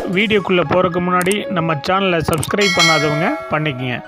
வீடியோக்குள்ளே போகிறதுக்கு முன்னாடி நம்ம சேனலை சப்ஸ்கிரைப் பண்ணாதவங்க பண்ணிக்கங்க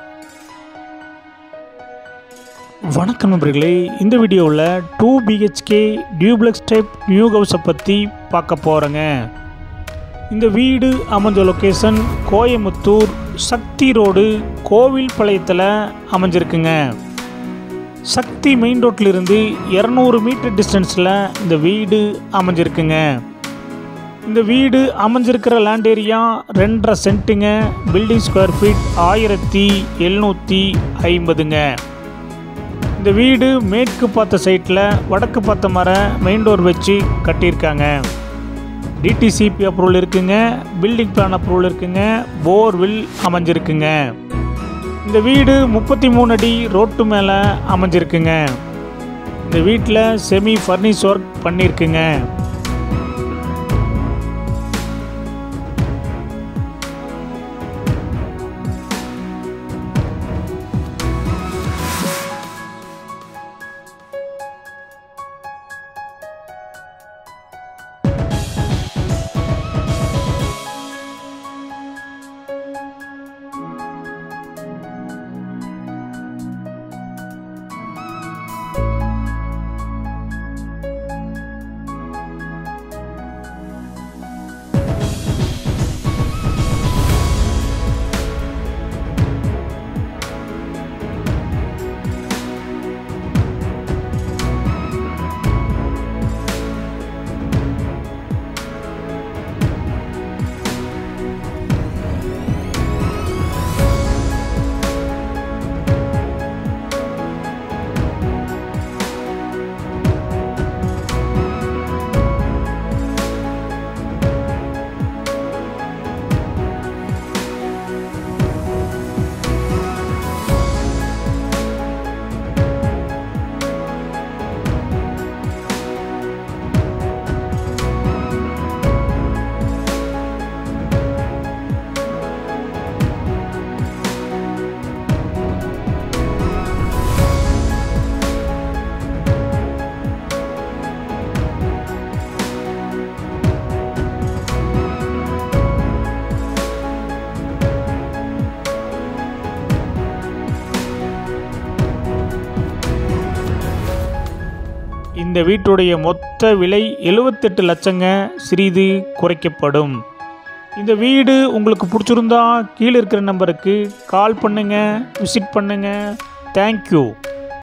வணக்கம் நண்பர்களே இந்த வீடியோவில் two BHK duplex type new ஹவுஸை பற்றி பார்க்க போகிறேங்க இந்த வீடு அமைஞ்ச லொக்கேஷன் கோயமுத்தூர் சக்தி ரோடு கோவில் பாளையத்தில் அமைஞ்சிருக்குங்க சக்தி மெயின் ரோட்டிலிருந்து இரநூறு மீட்டர் டிஸ்டன்ஸில் இந்த வீடு அமைஞ்சிருக்குங்க இந்த வீடு அமைஞ்சிருக்கிற லேண்ட் ஏரியா ரெண்டரை சென்ட்டுங்க பில்டிங் ஸ்கொயர் ஃபீட் ஆயிரத்தி எழுநூற்றி ஐம்பதுங்க இந்த வீடு மேற்கு பார்த்த சைட்டில் வடக்கு பார்த்த மர மெயின் டோர் வச்சு கட்டியிருக்காங்க டிடிசிபி அப்ரூவல் இருக்குங்க பில்டிங் பிளான் அப்ரூவல் இருக்குங்க போர்வில் அமைஞ்சிருக்குங்க இந்த வீடு முப்பத்தி மூணு அடி ரோட்டு மேலே அமைஞ்சிருக்குங்க இந்த வீட்டில் செமி ஃபர்னிஷ் ஒர்க் பண்ணியிருக்குங்க இந்த வீட்டுடைய மொத்த விலை எழுவத்தெட்டு லட்சங்க சிறிது குறைக்கப்படும் இந்த வீடு உங்களுக்கு பிடிச்சிருந்தா கீழே இருக்கிற நம்பருக்கு கால் பண்ணுங்க விசிட் பண்ணுங்க தேங்க்யூ